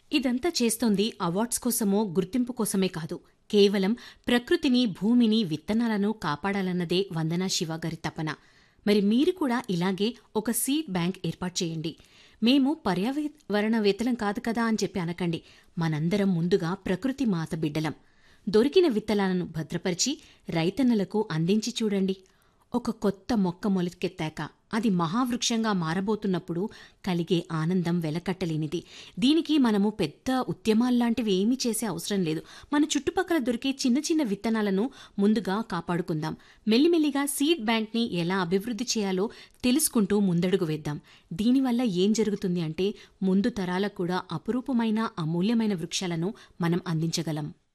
ఇదంతా చేస్తోంది అవార్డ్స్ కోసమో గుర్తింపు కోసమే కాదు కేవలం ప్రకృతిని భూమిని విత్తనాలను కాపాడాలన్నదే వందనా శివ గారి తపన మరి మీరు కూడా ఇలాగే ఒక సీడ్ బ్యాంక్ ఏర్పాటు చేయండి మేము పర్యావరణవేత్తలం కాదు కదా అని చెప్పి అనకండి మనందరం ముందుగా ప్రకృతి మాత బిడ్డలం దొరికిన విత్తనాలను భద్రపరిచి రైతన్నలకు అందించి చూడండి ఒక కొత్త మొక్క మొలకెత్తాక అది మహావృక్షంగా మారబోతున్నప్పుడు కలిగే ఆనందం వెలకట్టలేనిది దీనికి మనము పెద్ద ఉద్యమాల్లాంటివి ఏమీ చేసే అవసరం లేదు మన చుట్టుపక్కల దొరికే చిన్న చిన్న విత్తనాలను ముందుగా కాపాడుకుందాం మెల్లిమెల్లిగా సీడ్ బ్యాంక్ని ఎలా అభివృద్ధి చేయాలో తెలుసుకుంటూ ముందడుగు వేద్దాం దీనివల్ల ఏం జరుగుతుంది అంటే ముందు తరాలకు కూడా అపురూపమైన అమూల్యమైన వృక్షాలను మనం అందించగలం